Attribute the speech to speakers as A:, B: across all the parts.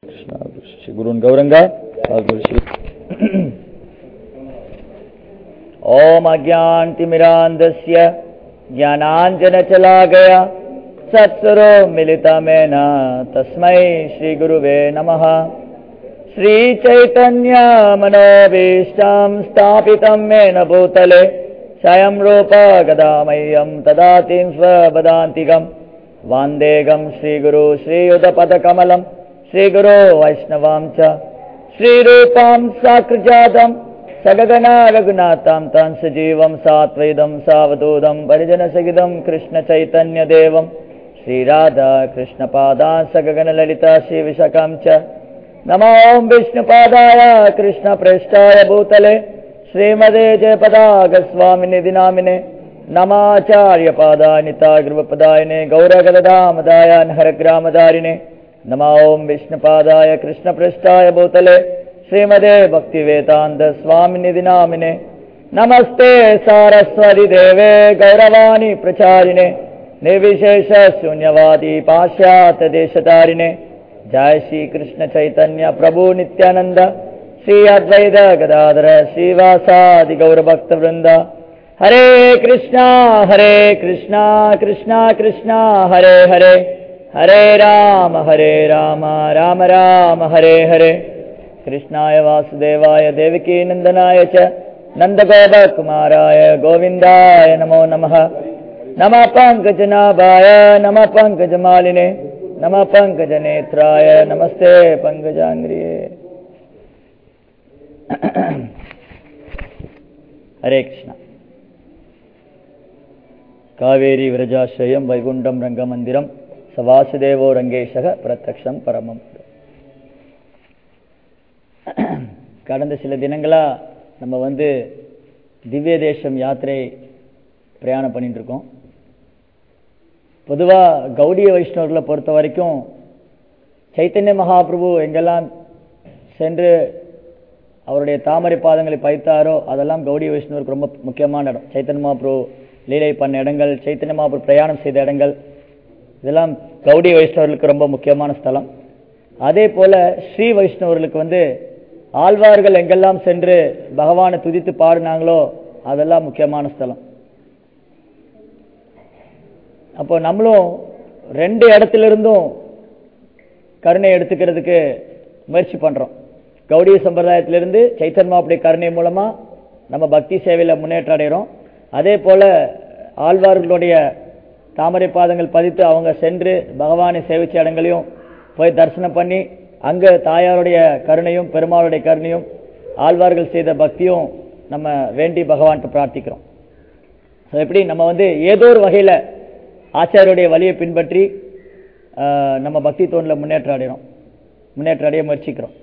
A: श्री गुरुन् गौरंगा सद्गुरु श्री ओम अज्ञानतिमिरान्धस्य ज्ञानाञ्जनचलागया सत्सरो मिलितमेन तस्मै श्रीगुरुवे नमः श्रीचैतन्यमनोभीष्टां स्थापितं मेन भूतले स्वयं रूप गदामह्यं तदातिं स्वपदान्तिकम् वान्देगं श्रीगुरु श्रीयुधपदकमलं श्रीगुरो वैष्णवां च श्रीरूपां साकृजातं सगगना रघुनाथां तं सजीवं सात्वैदं सावधूतं परिजनसहितं कृष्णचैतन्यदेवं श्रीराधा कृष्णपादान् सगगनललिता श्रीविशकं च नमो ॐ विष्णुपादाय कृष्णप्रेष्ठाय भूतले श्रीमदे जयपदागस्वामिनिधि नामिने नमाचार्यपादाय नितागृपदायिने गौरगदामदाय हरग्रामदारिणे नमो ॐ विष्णुपादाय कृष्णपृष्ठाय भूतले श्रीमदे भक्तिवेदान्तस्वामिनिधि नामिने नमस्ते सारस्वति देवे गौरवाणि प्रचारिणे निर्विशेष शून्यवादी पाश्चात्यदेशतारिणे जय श्री कृष्ण चैतन्य प्रभु नित्यानंद श्री अद्वैत गदाधर श्रीवासादि गौरभक्त वृंद हरे कृष्णा हरे कृष्णा कृष्णा कृष्णा हरे हरे हरे राम हरे राम राम राम हरे हरे कृष्णाय वासुदेवाय देवकी नन्दनाय च नन्दगोपकुमाराय गोविन्दाय नमो नमः नमः पङ्कजनाभाय नमः पङ्कजमालिने नमः पङ्कजनेत्राय नमस्ते पङ्कजाङ्ग्रिये हरे कृष्ण कावेरी विरजाश्रयं वैकुण्ठं रङ्गमन्दिरं स वासुदेवो रङ्गेशः பிரத்யக்ஷம் பரமம் கடந்த சில தினங்களா நம்ம வந்து திவ்ய தேசம் யாத்திரை பிரயாணம் பண்ணிட்டு இருக்கோம் பொதுவாக கௌடிய வைஷ்ணவர்களை பொறுத்த வரைக்கும் சைத்தன்ய மகாபிரபு எங்கெல்லாம் சென்று அவருடைய தாமரை பாதங்களை பைத்தாரோ அதெல்லாம் கௌடிய வைஷ்ணவருக்கு ரொம்ப முக்கியமான இடம் சைத்தன்ய மகாபிரபு லீலை பண்ண இடங்கள் சைத்தன்ய மகாபிரபு பிரயாணம் செய்த இடங்கள் இதெல்லாம் கௌடிய வைஷ்ணவர்களுக்கு ரொம்ப முக்கியமான ஸ்தலம் அதே போல ஸ்ரீ வைஷ்ணவர்களுக்கு வந்து ஆழ்வார்கள் எங்கெல்லாம் சென்று பகவானை துதித்து பாடினாங்களோ அதெல்லாம் முக்கியமான ஸ்தலம் அப்போ நம்மளும் ரெண்டு இடத்திலிருந்தும் கருணை எடுத்துக்கிறதுக்கு முயற்சி பண்றோம் கௌடிய சம்பிரதாயத்திலிருந்து சைத்தன்மாவுடைய கருணை மூலமா நம்ம பக்தி சேவையில் முன்னேற்றம் அடைகிறோம் அதே போல ஆழ்வார்களுடைய தாமரை பாதங்கள் பதித்து அவங்க சென்று பகவானை சேவிச்ச இடங்களையும் போய் தரிசனம் பண்ணி அங்க தாயாருடைய கருணையும் பெருமாளுடைய கருணையும் ஆழ்வார்கள் செய்த பக்தியும் நம்ம வேண்டி பகவான்கிட்ட பிரார்த்திக்கிறோம் எப்படி நம்ம வந்து ஏதோ ஒரு வகையில் ஆச்சாரியுடைய வழியை பின்பற்றி நம்ம பக்தி தோணில் முன்னேற்றம் அடைகிறோம் முன்னேற்றம் அடைய முயற்சிக்கிறோம்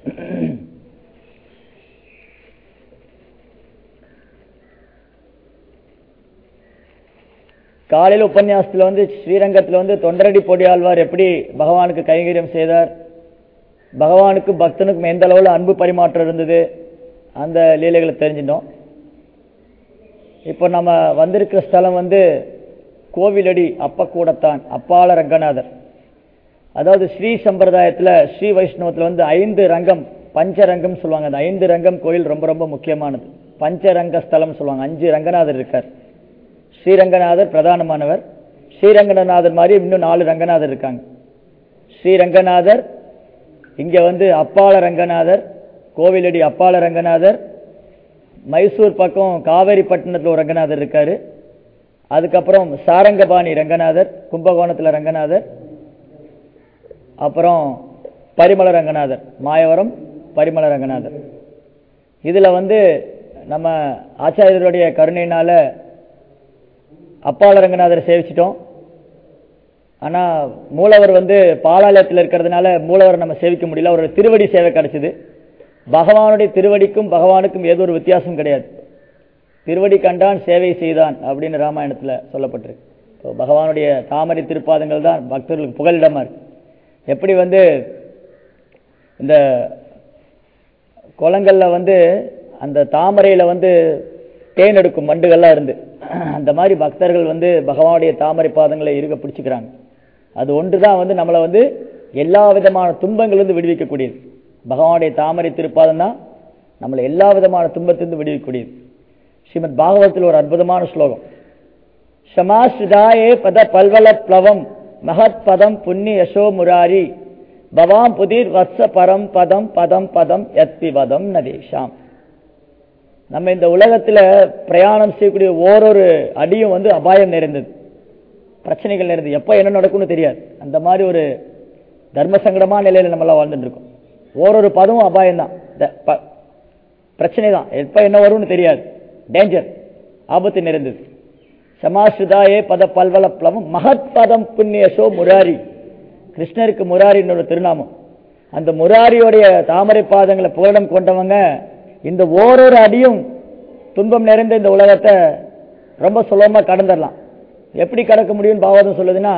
A: காலையில் உபன்யாசத்தில் வந்து ஸ்ரீரங்கத்தில் வந்து தொண்டரடி பொடி ஆழ்வார் எப்படி பகவானுக்கு கைங்கரியம் செய்தார் பகவானுக்கும் பக்தனுக்கும் எந்த அளவில் அன்பு பரிமாற்றம் இருந்தது அந்த லீலைகளை தெரிஞ்சிட்டோம் இப்போ நம்ம வந்திருக்கிற ஸ்தலம் வந்து கோவிலடி அப்பக்கூடத்தான் அப்பால ரங்கநாதர் அதாவது ஸ்ரீ சம்பிரதாயத்தில் ஸ்ரீ வைஷ்ணவத்தில் வந்து ஐந்து ரங்கம் பஞ்சரங்கம் சொல்லுவாங்க அந்த ஐந்து ரங்கம் கோயில் ரொம்ப ரொம்ப முக்கியமானது பஞ்சரங்க ஸ்தலம் சொல்லுவாங்க அஞ்சு ரங்கநாதர் இருக்கார் ஸ்ரீரங்கநாதர் பிரதானமானவர் ஸ்ரீரங்கநாதர் மாதிரி இன்னும் நாலு ரங்கநாதர் இருக்காங்க ஸ்ரீரங்கநாதர் இங்க வந்து அப்பால ரங்கநாதர் கோவிலடி அப்பால ரங்கநாதர் மைசூர் பக்கம் காவேரி பட்டினத்தில் ஒரு ரங்கநாதர் இருக்காரு அதுக்கப்புறம் சாரங்கபாணி ரங்கநாதர் கும்பகோணத்தில் ரங்கநாதர் அப்புறம் பரிமள ரங்கநாதர் மாயவரம் பரிமள ரங்கநாதர் இதில் வந்து நம்ம ஆச்சாரியருடைய கருணையினால அப்பால ரங்கநாதரை சேவிச்சிட்டோம் ஆனால் மூலவர் வந்து பாலாலயத்தில் இருக்கிறதுனால மூலவரை நம்ம சேவிக்க முடியல அவரோட திருவடி சேவை கிடைச்சிது பகவானுடைய திருவடிக்கும் பகவானுக்கும் ஏதோ ஒரு வித்தியாசம் கிடையாது திருவடி கண்டான் சேவை செய்தான் அப்படின்னு ராமாயணத்தில் சொல்லப்பட்டிருக்கு இப்போ பகவானுடைய தாமரை திருப்பாதங்கள் தான் பக்தர்களுக்கு புகலிடமா இருக்கு எப்படி வந்து இந்த குளங்கள்ல வந்து அந்த தாமரையில வந்து தேன் எடுக்கும் மண்டுகள்லாம் இருந்து அந்த மாதிரி பக்தர்கள் வந்து பகவானுடைய தாமரை பாதங்களை இருக்க பிடிச்சிக்கிறாங்க அது ஒன்று தான் வந்து நம்மளை வந்து எல்லா விதமான துன்பங்களிலிருந்து விடுவிக்கக்கூடியது பகவானுடைய தாமரை திருப்பாதம் தான் நம்மளை எல்லா விதமான துன்பத்திலிருந்து விடுவிக்கக்கூடியது ஸ்ரீமத் பாகவத்தில் ஒரு அற்புதமான ஸ்லோகம் ஷமாஸ்ருதாயே பத பல்வல பிளவம் மகத் பதம் புண்ணி யசோ முராரி பவாம் புதிர் வத்ச பரம் பதம் பதம் பதம் யத்விவதம் நதேஷாம் நம்ம இந்த உலகத்துல பிரயாணம் செய்யக்கூடிய ஓரொரு அடியும் வந்து அபாயம் நிறைந்தது பிரச்சனைகள் நிறைந்தது எப்ப என்ன நடக்கும்னு தெரியாது அந்த மாதிரி ஒரு தர்ம சங்கடமான நிலையில நம்மளாம் வாழ்ந்துட்டு இருக்கோம் ஓரொரு பதமும் அபாயம் தான் பிரச்சனை தான் எப்ப என்ன வரும்னு தெரியாது டேஞ்சர் ஆபத்து நிறைந்தது சமாசுதாயே பத பல்வல பிளவம் மகத் பதம் புண்ணியசோ முராரி கிருஷ்ணருக்கு முராரின்னு ஒரு திருநாமம் அந்த முராரியோடைய தாமரை பாதங்களை புகலிடம் கொண்டவங்க இந்த ஓரொரு அடியும் துன்பம் நிறைந்த இந்த உலகத்தை ரொம்ப சுலபமா கடந்துடலாம் எப்படி கடக்க முடியும்னு பாவதம் சொல்லுதுன்னா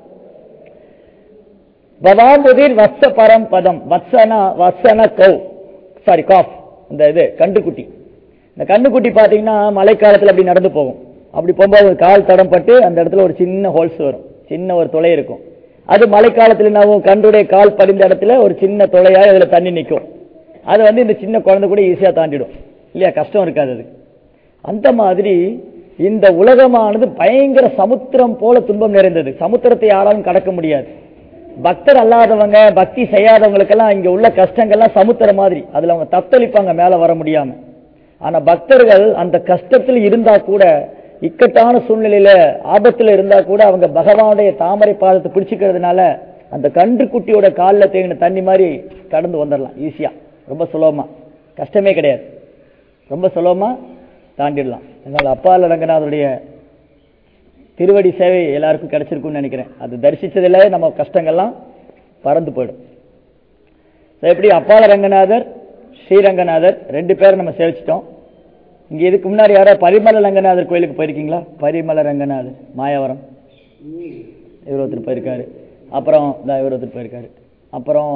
A: பவாம்புதிர் வத்ச பரம் பதம் வத்சனா வத்சன கௌ சாரி காஃப் இந்த இது கண்டுக்குட்டி இந்த கண்ணுக்குட்டி பார்த்தீங்கன்னா மழைக்காலத்தில் அப்படி நடந்து போகும் அப்படி போகும்போது ஒரு கால் தடம் பட்டு அந்த இடத்துல ஒரு சின்ன ஹோல்ஸ் வரும் சின்ன ஒரு துளை இருக்கும் அது மழைக்காலத்தில் என்னாகும் கன்றுடைய கால் படிந்த இடத்துல ஒரு சின்ன துளையாக அதில் தண்ணி நிற்கும் அது வந்து இந்த சின்ன குழந்தை கூட ஈஸியாக தாண்டிடும் இல்லையா கஷ்டம் இருக்காது அது அந்த மாதிரி இந்த உலகமானது பயங்கர சமுத்திரம் போல துன்பம் நிறைந்தது சமுத்திரத்தை யாராலும் கடக்க முடியாது பக்தர் அல்லாதவங்க பக்தி செய்யாதவங்களுக்கெல்லாம் இங்க உள்ள கஷ்டங்கள்லாம் சமுத்திரம் மாதிரி அதுல அவங்க தத்தளிப்பாங்க மேல வர முடியாம ஆனா பக்தர்கள் அந்த கஷ்டத்தில் இருந்தா கூட இக்கட்டான சூழ்நிலையில ஆபத்துல இருந்தா கூட அவங்க பகவானுடைய தாமரை பாதத்தை பிடிச்சுக்கிறதுனால அந்த கன்று குட்டியோட காலில் தேங்கின தண்ணி மாதிரி கடந்து வந்துடலாம் ஈஸியா ரொம்ப சுலபமா கஷ்டமே கிடையாது ரொம்ப சுலபமா தாண்டிடலாம் அதனால அப்பால ரங்கநாதருடைய திருவடி சேவை எல்லாருக்கும் கிடைச்சிருக்கும்னு நினைக்கிறேன் அது தரிசிச்சதுல நம்ம கஷ்டங்கள்லாம் பறந்து போயிடும் எப்படி அப்பால ரங்கநாதர் ஸ்ரீரங்கநாதர் ரெண்டு பேரும் நம்ம சேவிச்சிட்டோம் இங்க இதுக்கு முன்னாடி யாரோ பரிமல ரங்கநாதர் கோயிலுக்கு போயிருக்கீங்களா பரிமல ரங்கநாதர் மாயாவரம் இவர் ஒருத்தர் போயிருக்காரு அப்புறம் இதான் இவர் ஒருத்தர் போயிருக்காரு அப்புறம்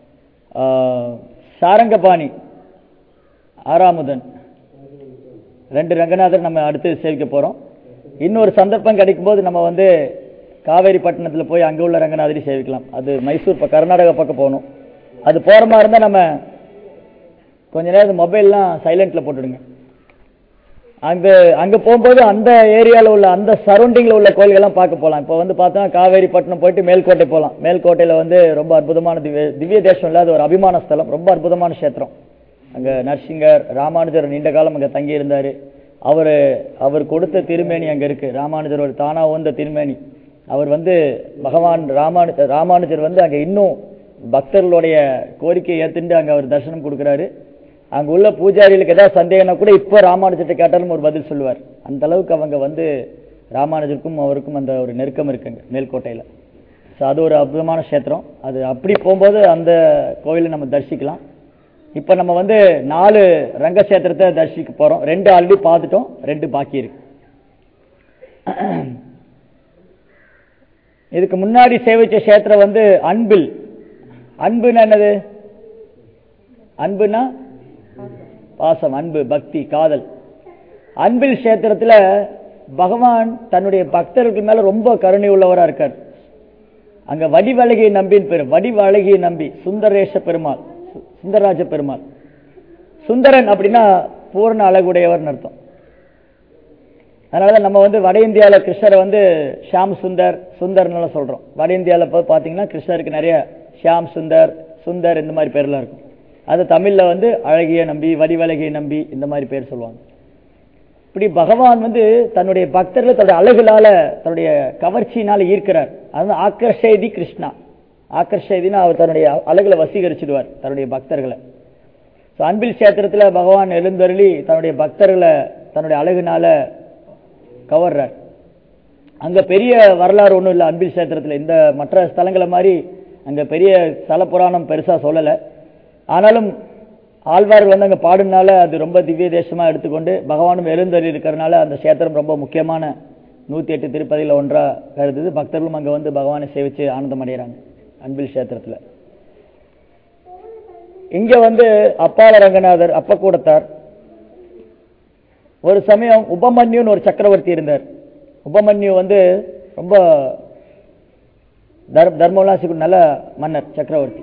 A: சாரங்கபாணி ஆறாமுதன் ரெண்டு ரங்கநாதர் நம்ம அடுத்து சேவிக்க போறோம் இன்னொரு சந்தர்ப்பம் கிடைக்கும் போது நம்ம வந்து காவேரி பட்டணத்தில் போய் அங்கே உள்ள ரங்கநாதரி சேவிக்கலாம் அது மைசூர் கர்நாடகா பக்கம் போகணும் அது போகிற மாதிரி இருந்தால் நம்ம கொஞ்ச நேரம் மொபைல்லாம் சைலண்ட்ல போட்டுடுங்க அங்கே அங்கே போகும்போது அந்த ஏரியாவில் உள்ள அந்த சரௌண்டிங்கில் உள்ள கோயில்கள்லாம் பார்க்க போகலாம் இப்போ வந்து பார்த்தோன்னா காவேரி பட்டணம் போயிட்டு மேல்கோட்டை போகலாம் மேல்கோட்டையில் வந்து ரொம்ப அற்புதமான திவ்ய திவ்ய தேசம் இல்லாத ஒரு அபிமான ஸ்தலம் ரொம்ப அற்புதமான கஷேத்திரம் அங்கே நரசிங்கர் ராமானுஜர் நீண்ட காலம் அங்கே தங்கி இருந்தார் அவர் அவர் கொடுத்த திருமேனி அங்கே இருக்கு ராமானுஜர் ஒரு தானா வந்த திருமேனி அவர் வந்து பகவான் ராமானு ராமானுஜர் வந்து அங்கே இன்னும் பக்தர்களுடைய கோரிக்கையை ஏற்றுண்டு அங்கே அவர் தரிசனம் கொடுக்குறாரு அங்கே உள்ள பூஜாரிகளுக்கு ஏதாவது சந்தேகம்னா கூட இப்போ ராமானுஜர்கிட்ட கேட்டாலும் ஒரு பதில் சொல்லுவார் அந்த அளவுக்கு அவங்க வந்து ராமானுஜருக்கும் அவருக்கும் அந்த ஒரு நெருக்கம் இருக்குங்க மேல்கோட்டையில் ஸோ அது ஒரு அற்புதமான கஷேத்திரம் அது அப்படி போகும்போது அந்த கோவிலை நம்ம தரிசிக்கலாம் இப்போ நம்ம வந்து நாலு ரங்கக்ஷேத்திரத்தை தரிசிக்க போகிறோம் ரெண்டு ஆல்ரெடி பார்த்துட்டோம் ரெண்டு பாக்கி இருக்கு இதுக்கு முன்னாடி சேவிச்ச கஷேத்திரம் வந்து அன்பில் அன்புன்னா என்னது அன்புனா பாசம் அன்பு பக்தி காதல் அன்பில் கஷேத்திரத்துல பகவான் தன்னுடைய பக்தர்கள் மேல ரொம்ப கருணை உள்ளவரா இருக்கார் அங்க வடிவழகியை நம்பின்னு பேரு வடிவழகியை நம்பி சுந்தரேஷ பெருமாள் சுந்தரராஜ பெருமாள் சுந்தரன் அப்படின்னா பூர்ண அழகுடையவர்னு அர்த்தம் அதனால நம்ம வந்து வட இந்தியாவில் கிருஷ்ணரை வந்து ஷியாம் சுந்தர் சுந்தர்னு சொல்றோம் வட இந்தியாவில் பார்த்தீங்கன்னா கிருஷ்ணருக்கு நிறைய ஷியாம் சுந்தர் சுந்தர் இந்த மாதிரி பேர்லாம் இருக்கும் அது தமிழ்ல வந்து அழகிய நம்பி வடிவழகிய நம்பி இந்த மாதிரி பேர் சொல்லுவாங்க இப்படி பகவான் வந்து தன்னுடைய பக்தர்களை தன்னுடைய அழகுலால தன்னுடைய கவர்ச்சியினால ஈர்க்கிறார் அது ஆக்கர்ஷேதி கிருஷ்ணா ஆக்கர்ஷேதினா அவர் தன்னுடைய அழகுல வசீகரிச்சிடுவார் தன்னுடைய பக்தர்களை ஸோ அன்பில் கஷேத்திரத்துல பகவான் எழுந்தருளி தன்னுடைய பக்தர்களை தன்னுடைய அழகுனால கவர்றார் அங்க பெரிய வரலாறு ஒன்றும் இல்லை அன்பில் கஷேத்திரத்துல இந்த மற்ற ஸ்தலங்களை மாதிரி அங்க பெரிய ஸ்தல புராணம் பெருசா சொல்லலை ஆனாலும் ஆழ்வார்கள் வந்து அங்கே பாடுனால அது ரொம்ப திவ்ய தேசமா எடுத்துக்கொண்டு பகவானும் எழுந்தறி இருக்கிறனால அந்த கஷேத்திரம் ரொம்ப முக்கியமான நூத்தி எட்டு திருப்பதியில் ஒன்றா கருதுது பக்தர்களும் அங்கே வந்து பகவானை சேவிச்சு ஆனந்தம் அடைகிறாங்க அன்பில் கஷேத்திரத்துல இங்க வந்து அப்பால ரங்கநாதர் அப்ப கூடத்தார் ஒரு சமயம் உபமன்யுன்னு ஒரு சக்கரவர்த்தி இருந்தார் உபமன்யு வந்து ரொம்ப தர் தர்மவிலாசிக்கு நல்ல மன்னர் சக்கரவர்த்தி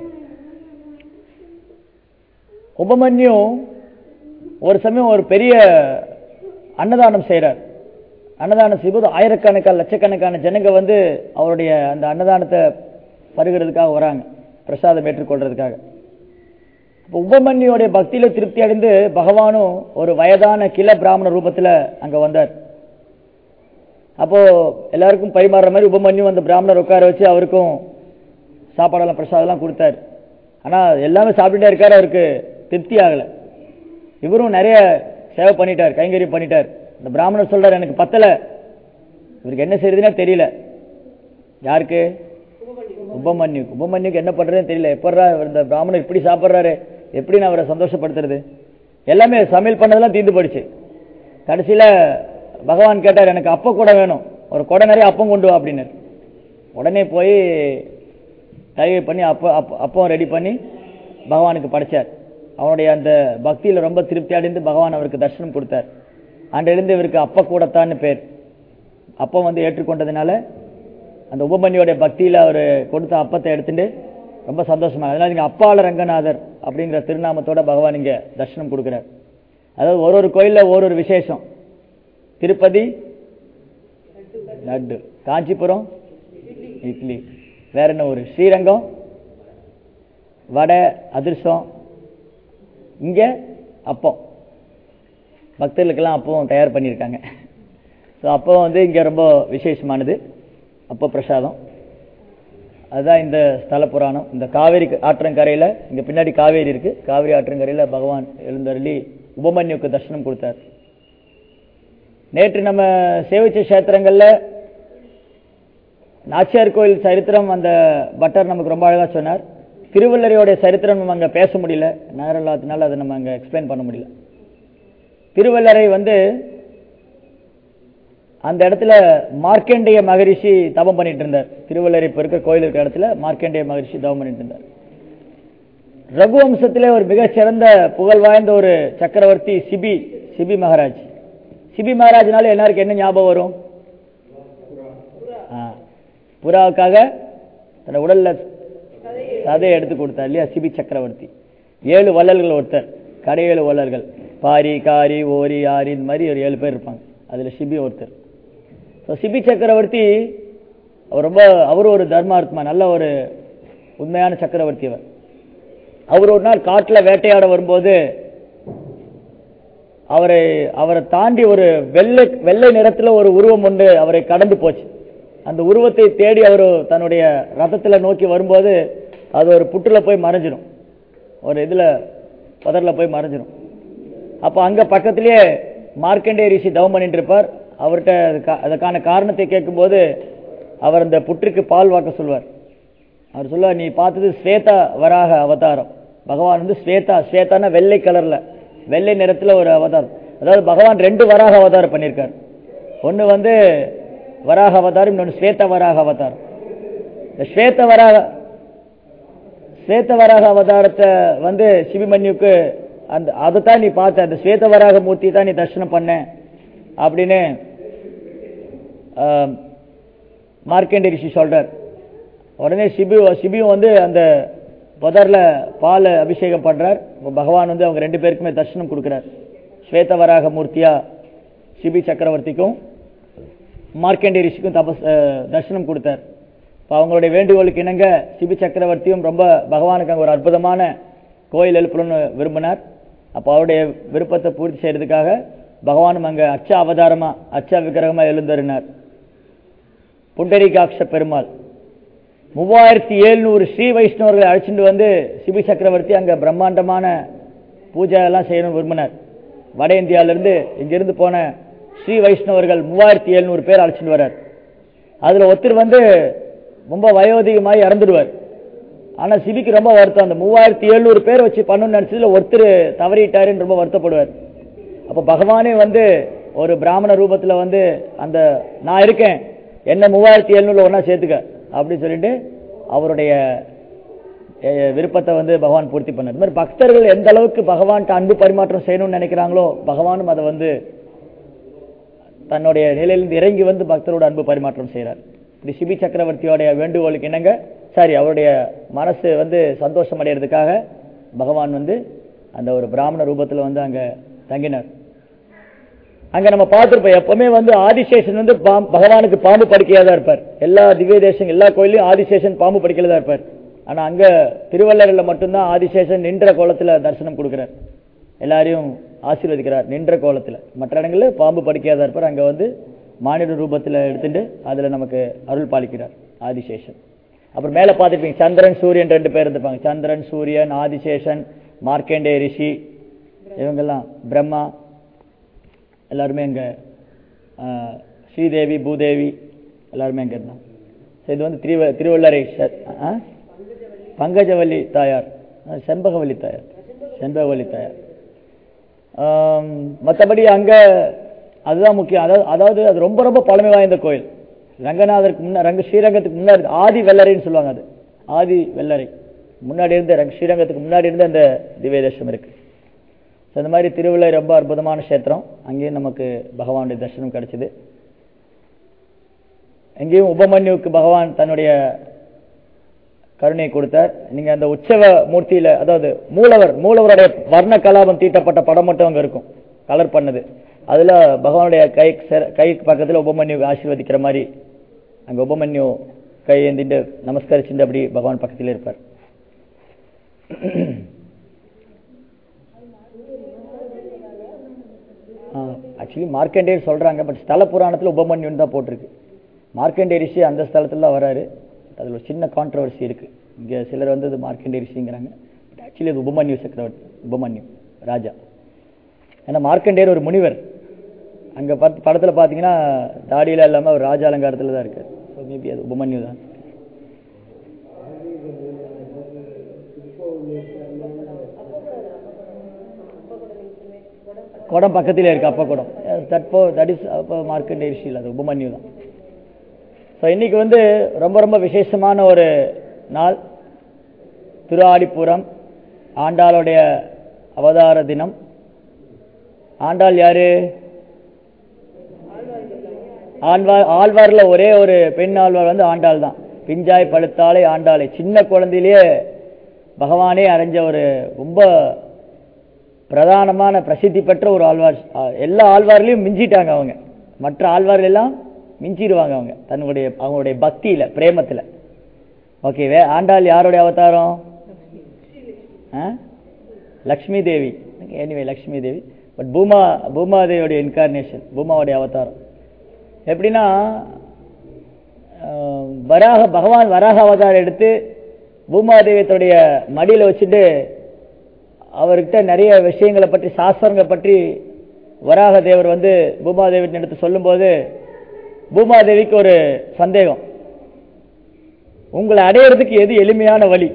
A: உபமன்யு ஒரு சமயம் ஒரு பெரிய அன்னதானம் செய்கிறார் அன்னதானம் செய்யும்போது ஆயிரக்கணக்கான லட்சக்கணக்கான ஜனங்க வந்து அவருடைய அந்த அன்னதானத்தை பருகிறதுக்காக வராங்க பிரசாதம் ஏற்றுக்கொள்றதுக்காக இப்போ உபமன்யுடைய பக்தியில திருப்தி அடைந்து பகவானும் ஒரு வயதான கிள பிராமண ரூபத்துல அங்க வந்தார் அப்போ எல்லாருக்கும் பரிமாறுற மாதிரி உபமன்யு அந்த பிராமணர் உட்கார வச்சு அவருக்கும் சாப்பாடெல்லாம் பிரசாதம்லாம் கொடுத்தாரு ஆனா எல்லாமே சாப்பிட்டுட்டே இருக்காரு அவருக்கு திருப்தி ஆகல இவரும் நிறைய சேவை பண்ணிட்டார் கைங்கரியம் பண்ணிட்டார் இந்த பிராமணர் சொல்றாரு எனக்கு பத்தல இவருக்கு என்ன செய்யறதுன்னே தெரியல யாருக்கு உபமன்யு உபமன்யுக்கு என்ன பண்றதுன்னு தெரியல எப்படா இந்த பிராமணர் இப்படி சாப்பிட்றாரு எப்படி நான் அவரை சந்தோஷப்படுத்துறது எல்லாமே சமையல் பண்ணதெல்லாம் தீர்ந்து போயிடுச்சு கடைசியில பகவான் கேட்டார் எனக்கு அப்ப கூட வேணும் ஒரு கொடை நிறைய அப்பம் கொண்டு வா அப்படின்னாரு உடனே போய் கைகை பண்ணி அப்ப அப்ப- அப்பம் ரெடி பண்ணி பகவானுக்கு படைச்சார் அவனுடைய அந்த பக்தியில ரொம்ப திருப்தி அடைந்து பகவான் அவருக்கு தரிசனம் கொடுத்தார் அன்றிலிருந்து இவருக்கு அப்ப கூடத்தான்னு பேர் அப்பம் வந்து ஏற்றுக்கொண்டதுனால அந்த உபமன்யோடைய பக்தியில அவர் கொடுத்த அப்பத்தை எடுத்துட்டு ரொம்ப சந்தோஷமா அதனால இங்க அப்பால ரங்கநாதர் அப்படிங்கிற திருநாமத்தோட பகவான் இங்க தரிசனம் கொடுக்கிறார் அதாவது ஒரு ஒரு கோயில்ல ஒரு ஒரு விசேஷம் திருப்பதி லட்டு காஞ்சிபுரம் இட்லி வேற என்ன ஒரு ஸ்ரீரங்கம் வடை அதிர்சம் இங்க அப்பம் பக்தர்களுக்கெல்லாம் அப்பம் தயார் பண்ணியிருக்காங்க ஸோ அப்போ வந்து இங்க ரொம்ப விசேஷமானது அப்போ பிரசாதம் அதுதான் இந்த ஸ்தல புராணம் இந்த காவேரி ஆற்றங்கரையில இங்க பின்னாடி காவேரி இருக்கு காவேரி ஆற்றங்கரையில பகவான் எழுந்தருளி உபமன்யுக்கு தரிசனம் கொடுத்தார் நேற்று நம்ம சேவிச்ச கஷேத்திரங்கள்ல நாச்சியார் கோயில் சரித்திரம் அந்த பட்டர் நமக்கு ரொம்ப அழகா சொன்னார் திருவள்ளரையோடைய சரித்திரம் நம்ம அங்க பேச முடியல நேரம் இல்லாததுனால அதை நம்ம அங்க எக்ஸ்பிளைன் பண்ண முடியல திருவள்ளரை வந்து அந்த இடத்துல மார்க்கண்டேய மகரிஷி தவம் பண்ணிட்டு இருந்தார் திருவள்ளரை இப்ப இருக்கிற கோயில் இருக்கிற இடத்துல மார்க்கண்டேய மகரிஷி தவம் பண்ணிட்டு இருந்தார் ரகுவம்சத்திலே ஒரு மிகச் சிறந்த புகழ் வாய்ந்த ஒரு சக்கரவர்த்தி சிபி சிபி மகாராஜ் சிபி மகாராஜ்னால எல்லாருக்கும் என்ன ஞாபகம் வரும் ஆ, புறாவுக்காக தன் உடல்ல சதையை எடுத்து கொடுத்தார் இல்லையா சிபி சக்கரவர்த்தி ஏழு வள்ளல்கள் ஒருத்தர் கடையேழு வள்ளல்கள் பாரி காரி ஓரி ஆரி இந்த மாதிரி ஒரு ஏழு பேர் இருப்பாங்க அதுல சிபி ஒருத்தர் So, சிபி சக்கரவர்த்தி அவர் ரொம்ப அவர் ஒரு தர்மாத்மா நல்ல ஒரு உண்மையான சக்கரவர்த்தி அவர் அவர் ஒரு நாள் காட்டுல வேட்டையாட வரும்போது அவரை அவரை தாண்டி ஒரு வெள்ளை வெள்ளை நிறத்துல ஒரு உருவம் ஒன்று அவரை கடந்து போச்சு அந்த உருவத்தை தேடி அவர் தன்னுடைய ரதத்துல நோக்கி வரும்போது அது ஒரு புற்றுல போய் மறைஞ்சிடும் ஒரு இதுல புதர்ல போய் மறைஞ்சிடும் அப்ப அங்க பக்கத்திலேயே மார்க்கண்டே ரிஷி தவம் பண்ணிட்டு இருப்பார் அவர்கிட்ட அதுக்கா- அதுக்கான காரணத்தை கேட்கும்போது அவர் அந்த புற்றுக்கு பால் வாக்க சொல்வார் அவர் சொல்லுவார் நீ பார்த்தது ஸ்வேதா வராக அவதாரம் பகவான் வந்து ஸ்வேதா ஸ்வேதான வெள்ளை கலர்ல வெள்ளை நிறத்துல ஒரு அவதாரம் அதாவது பகவான் ரெண்டு வராக அவதாரம் பண்ணியிருக்கார் ஒன்னு வந்து வராக அவதாரம் இன்னொன்று ஸ்வேத வராக அவதாரம் இந்த ஸ்வேத வராக ஸ்வேத வராக அவதாரத்தை வந்து சிபிமன்யுக்கு அந்த அதைத்தான் நீ பார்த்த அந்த ஸ்வேத வராக மூர்த்தி தான் நீ தரிசனம் பண்ண அப்படின்னு ஆம், மார்க்கண்டே ரிஷி சொல்றார் உடனே சிபி சிபியும் வந்து அந்த புதர்ல பால் அபிஷேகம் பண்றார் இப்ப பகவான் வந்து அவங்க ரெண்டு பேருக்குமே தரிசனம் கொடுக்கிறார் ஸ்வேதவராக மூர்த்தியா சிபி சக்கரவர்த்திக்கும் மார்க்கண்டே ரிஷிக்கும் தபஸ் அஹ், தரிசனம் கொடுத்தார் இப்போ அவங்களுடைய வேண்டுகோளுக்கு இணங்க சிபி சக்கரவர்த்தியும் ரொம்ப பகவானுக்கு அங்க ஒரு அற்புதமான கோயில் எழுப்பணும்னு விரும்பினார் அப்போ அவருடைய விருப்பத்தை பூர்த்தி செய்யறதுக்காக பகவானும் அங்க அச்ச அவதாரமா அச்ச விக்கிரகமா எழுந்தருனார் புண்டரீகாட்ச பெருமாள் மூவாயிரத்தி எழுநூறு ஸ்ரீ வைஷ்ணவர்களை அழைச்சிட்டு வந்து சிபி சக்கரவர்த்தி அங்க பிரம்மாண்டமான பூஜை எல்லாம் செய்யணும்னு விரும்பினார் வட இந்தியாவிலிருந்து இங்கிருந்து போன ஸ்ரீ வைஷ்ணவர்கள் மூவாயிரத்தி எழுநூறு பேர் அழைச்சிட்டு வர்றார் அதுல ஒருத்தர் வந்து ரொம்ப வயோதிகமாகி இறந்துடுவார் ஆனா சிபிக்கு ரொம்ப வருத்தம் அந்த மூவாயிரத்தி எழுநூறு பேர் வச்சு பண்ணணும்னு நினைச்சதுல ஒருத்தர் தவறிட்டாருன்னு ரொம்ப வருத்தப்படுவார் அப்ப பகவானே வந்து ஒரு பிராமண ரூபத்துல வந்து அந்த நான் இருக்கேன் என்ன மூவாயிரத்தி எழுநூறுல ஒன்னா சேர்த்துக்க அப்படின்னு சொல்லிட்டு அவருடைய அஹ், விருப்பத்தை வந்து பகவான் பூர்த்தி பண்ணார் இந்த மாதிரி பக்தர்கள் எந்த அளவுக்கு பகவான்கிட்ட அன்பு பரிமாற்றம் செய்யணும்னு நினைக்கிறாங்களோ பகவானும் அதை வந்து தன்னுடைய நிலையிலிருந்து இறங்கி வந்து பக்தரோட அன்பு பரிமாற்றம் செய்கிறார் இப்படி சிபி சக்கரவர்த்தியோடைய வேண்டுகோளுக்கு இணங்க சாரி அவருடைய மனசு வந்து சந்தோஷம் அடைகிறதுக்காக பகவான் வந்து அந்த ஒரு பிராமண ரூபத்துல வந்து அங்க தங்கினார் அங்க நம்ம பார்த்திருப்போம் எப்பவுமே வந்து ஆதிசேஷன் வந்து பாம்- பகவானுக்கு பாம்பு படுக்கையா தான் இருப்பார் எல்லா திவ்ய தேசம் எல்லா கோயிலையும் ஆதிசேஷன் பாம்பு படுக்கையில தான் இருப்பார் ஆனா அங்க திருவள்ளரில் மட்டும்தான் ஆதிசேஷன் நின்ற கோலத்துல தரிசனம் கொடுக்கிறார் எல்லாரையும் ஆசீர்வதிக்கிறார் நின்ற கோலத்துல மற்ற இடங்கள்ல பாம்பு படுக்கையா தான் இருப்பார் அங்க வந்து மானிட ரூபத்துல எடுத்துட்டு அதுல நமக்கு அருள் பாலிக்கிறார் ஆதிசேஷன் அப்புறம் மேல பார்த்துருப்பீங்க சந்திரன் சூரியன் ரெண்டு பேர் இருந்திருப்பாங்க சந்திரன் சூரியன் ஆதிசேஷன் மார்க்கண்டே ரிஷி இவங்கெல்லாம் பிரம்மா எல்லாருமே அங்க ஆ, ஸ்ரீதேவி பூதேவி எல்லாருமே அங்க இருந்தாங்க So, இது வந்து திருவ திருவள்ளரை ச- ஆ? பங்கஜவல்லி தாயார் ஆ, செண்பகவல்லி தாயார் செண்பகவல்லி தாயார் ஆம், மத்தபடி அங்க அதுதான் முக்கியம் அதாவது அதாவது அது ரொம்ப ரொம்ப பழமை வாய்ந்த கோயில் ரங்கநாதருக்கு முன்ன ரங்க ஸ்ரீரங்கத்துக்கு முன்னாடி ஆதி வெள்ளரைன்னு சொல்லுவாங்க அது ஆதி வெள்ளரை முன்னாடி இருந்த ரங்க ஸ்ரீரங்கத்துக்கு முன்னாடி இருந்த அந்த திவ்ய தேசம் இருக்கு So, இந்த மாதிரி திருவிழா ரொம்ப அற்புதமான கஷேத்திரம் அங்கேயும் நமக்கு பகவானுடைய தரிசனம் கிடைச்சது எங்கேயும் உபமன்யுவுக்கு பகவான் தன்னுடைய கருணை கொடுத்தார் நீங்க அந்த உற்சவ மூர்த்தியில அதாவது மூலவர் மூலவருடைய வர்ண கலாபம் தீட்டப்பட்ட படம் மட்டும் அங்க இருக்கும் கலர் பண்ணது அதுல பகவானுடைய கை செர- கை பக்கத்துல உபமன்யு ஆசீர்வதிக்கிற மாதிரி அங்க உபமன்யு கை ஏந்திட்டு நமஸ்கரிச்சுட்டு அப்படி பகவான் பக்கத்துல இருப்பார் ஆக்சுவலி மார்க்கண்டேயர் சொல்றாங்க பட் ஸ்தல புராணத்துல உபமன்யுன்னு தான் போட்டிருக்கு மார்க்கண்டே ரிஷி அந்த ஸ்தலத்துல தான் வராரு அதுல ஒரு சின்ன கான்ட்ரவர்சி இருக்கு இங்க சிலர் வந்து அது மார்க்கண்டே ரிஷிங்கிறாங்க பட் ஆக்சுவலி அது உபமன்யு சக்கரவர்த்தி உபமன்யு ராஜா ஏன்னா மார்க்கண்டேயர் ஒரு முனிவர் அங்க பத்- படத்துல பாத்தீங்கன்னா தாடியில இல்லாம ஒரு ராஜ அலங்காரத்துல தான் இருக்காரு ஸோ மேபி அது உபமன்யு தான் குடம் பக்கத்திலே இருக்கு அப்ப குடம் தட்போ தட் இஸ் அப்போ மார்க்கண்டே ரிஷி இல்லை அது உபமன்யு தான் ஸோ இன்னைக்கு வந்து ரொம்ப ரொம்ப விசேஷமான ஒரு நாள் திருஆடிப்புறம் ஆண்டாளுடைய அவதார தினம் ஆண்டாள் யாரு ஆழ்வார் ஆழ்வார்ல ஒரே ஒரு பெண் ஆழ்வார் வந்து ஆண்டாள் தான் பிஞ்சாய் பழுத்தாலே ஆண்டாளை சின்ன குழந்தையிலேயே பகவானே அடைஞ்ச ஒரு ரொம்ப பிரதானமான பிரசித்தி பெற்ற ஒரு ஆழ்வார் அஹ் எல்லா ஆழ்வார்லயும் மிஞ்சிட்டாங்க அவங்க மற்ற ஆழ்வார்கள் எல்லாம் மிஞ்சிடுவாங்க அவங்க தன்னுடைய அவங்களுடைய பக்தியில பிரேமத்துல ஓகேவே ஆண்டாள் யாருடைய அவதாரம் ஆ? லக்ஷ்மி தேவி எனிவே லக்ஷ்மி தேவி பட் பூமா பூமாதேவியோடைய இன்கார்னேஷன் பூமாவுடைய அவதாரம் எப்படின்னா ஆஹ், வராக பகவான் வராக அவதாரம் எடுத்து பூமாதேவி தன்னுடைய மடியில வச்சுட்டு அவர்கிட்ட நிறைய விஷயங்களை பற்றி சாஸ்திரங்களை பற்றி வராக தேவர் வந்து பூமாதேவி எடுத்து சொல்லும்போது பூமாதேவிக்கு ஒரு சந்தேகம் உங்களை அடையிறதுக்கு எது எளிமையான வழி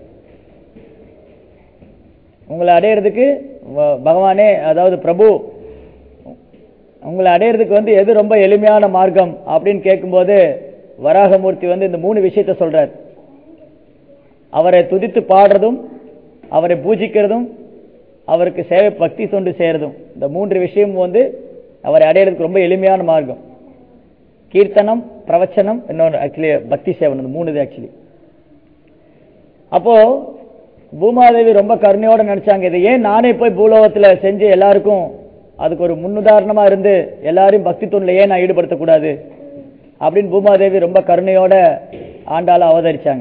A: உங்களை அடையிறதுக்கு வ- பகவானே அதாவது பிரபு உங்களை அடையிறதுக்கு வந்து எது ரொம்ப எளிமையான மார்க்கம் அப்படின்னு கேட்கும்போது வராகமூர்த்தி வந்து இந்த மூணு விஷயத்த சொல்றார் அவரை துதித்து பாடுறதும் அவரை பூஜிக்கிறதும் அவருக்கு சேவை பக்தி தொண்டு செய்யறதும் இந்த மூன்று விஷயம் வந்து அவரை அடையிறதுக்கு ரொம்ப எளிமையான மார்க்கம் கீர்த்தனம் பிரவச்சனம் இன்னொன்று ஆக்சுவலி பக்தி சேவனம் இந்த மூணு ஆக்சுவலி அப்போ பூமாதேவி ரொம்ப கருணையோட நினைச்சாங்க இதை ஏன் நானே போய் பூலோகத்துல செஞ்சு எல்லாருக்கும் அதுக்கு ஒரு முன்னுதாரணமா இருந்து எல்லாரையும் பக்தி தொண்டில் ஏன் நான் ஈடுபடுத்தக்கூடாது அப்படின்னு பூமாதேவி ரொம்ப கருணையோட ஆண்டாள அவதரிச்சாங்க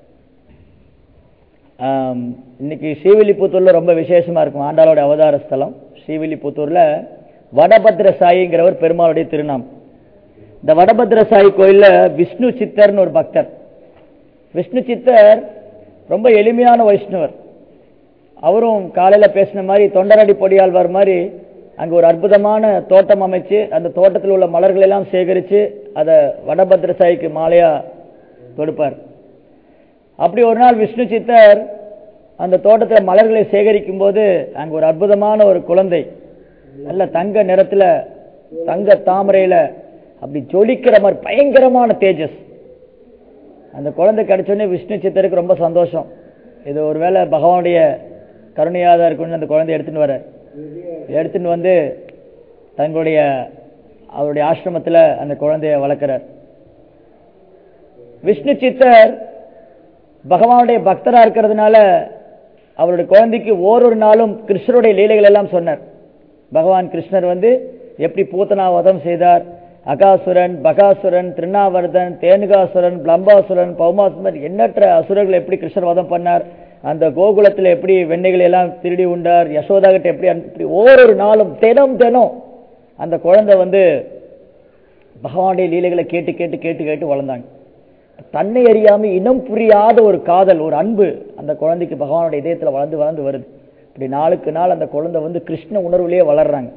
A: ஆம், இன்னைக்கு ஸ்ரீவில்லிபுத்தூர்ல ரொம்ப விசேஷமா இருக்கும் ஆண்டாளோட அவதார ஸ்தலம் ஸ்ரீவில்லிபுத்தூர்ல வடபத்ர சாயிங்கிறவர் பெருமாளுடைய திருநாமம் இந்த வடபத்ர சாயி கோயில்ல விஷ்ணு சித்தர்னு ஒரு பக்தர் விஷ்ணு சித்தர் ரொம்ப எளிமையான வைஷ்ணவர் அவரும் காலையில பேசின மாதிரி தொண்டரடி பொடியாழ்வார் மாதிரி அங்க ஒரு அற்புதமான தோட்டம் அமைச்சு அந்த தோட்டத்தில் உள்ள மலர்கள் எல்லாம் சேகரிச்சு அதை வடபத்ர சாயிக்கு மாலையா தொடுப்பார் அப்படி ஒரு நாள் விஷ்ணு சித்தர் அந்த தோட்டத்துல மலர்களை சேகரிக்கும் போது அங்க ஒரு அற்புதமான ஒரு குழந்தை நல்ல தங்க நிறத்துல தங்க தாமரையில அப்படி ஜொலிக்கிற மாதிரி பயங்கரமான தேஜஸ் அந்த குழந்தை கிடைச்சோடனே விஷ்ணு சித்தருக்கு ரொம்ப சந்தோஷம் இது ஒருவேளை பகவானுடைய கருணையாக இருக்குன்னு அந்த குழந்தை எடுத்துன்னு வர எடுத்துன்னு வந்து தங்களுடைய அவருடைய ஆசிரமத்துல அந்த குழந்தைய வளர்க்குறார் விஷ்ணு சித்தர் பகவானுடைய பக்தரா இருக்கிறதுனால அவருடைய குழந்தைக்கு ஓரொரு நாளும் கிருஷ்ணருடைய லீலைகள் எல்லாம் சொன்னார் பகவான் கிருஷ்ணர் வந்து எப்படி பூத்தனா வதம் செய்தார் அகாசுரன் பகாசுரன் திருநாவர்தன் தேனுகாசுரன் பிளம்பாசுரன் பௌமாசுரன் எண்ணற்ற அசுரர்கள் எப்படி கிருஷ்ணர் வதம் பண்ணார் அந்த கோகுலத்தில் எப்படி வெண்ணெய்களை எல்லாம் திருடி உண்டார் யசோதா கிட்ட எப்படி அனு- இப்படி ஒவ்வொரு நாளும் தினம் தினம் அந்த குழந்தை வந்து பகவானுடைய லீலைகளை கேட்டு கேட்டு கேட்டு கேட்டு வளர்ந்தாங்க தன்னை அறியாம இனம் புரியாத ஒரு காதல் ஒரு அன்பு அந்த குழந்தைக்கு பகவானுடைய இதயத்துல வளர்ந்து வளர்ந்து வருது இப்படி நாளுக்கு நாள் அந்த குழந்தை வந்து கிருஷ்ண உணர்வுலயே வளர்றாங்க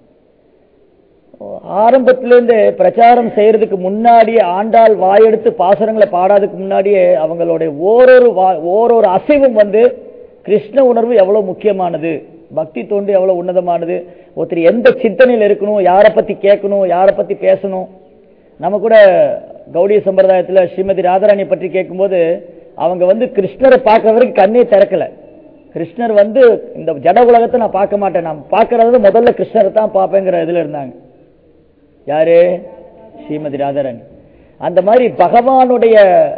A: ஆரம்பத்திலிருந்து பிரச்சாரம் செய்யறதுக்கு முன்னாடியே ஆண்டாள் வாயெடுத்து பாசுரங்களை பாடாததுக்கு முன்னாடியே அவங்களுடைய ஓரொரு வா- ஓரொரு அசைவும் வந்து கிருஷ்ண உணர்வு எவ்வளவு முக்கியமானது பக்தி தொண்டு எவ்வளவு உன்னதமானது ஒருத்தர் எந்த சிந்தனையில் இருக்கணும் யாரை பத்தி கேட்கணும் யாரை பத்தி பேசணும் நம்ம கூட கௌடிய சம்பிரதாயத்துல ஸ்ரீமதி ராதாராணி பற்றி கேட்கும்போது அவங்க வந்து கிருஷ்ணரை பார்க்கற வரைக்கும் கண்ணே திறக்கல கிருஷ்ணர் வந்து இந்த ஜட உலகத்தை நான் பார்க்க மாட்டேன் நான் பார்க்கறது முதல்ல கிருஷ்ணரை தான் பார்ப்பேங்கிற இதுல இருந்தாங்க யாரு ஸ்ரீமதி ராதாராணி அந்த மாதிரி பகவானுடைய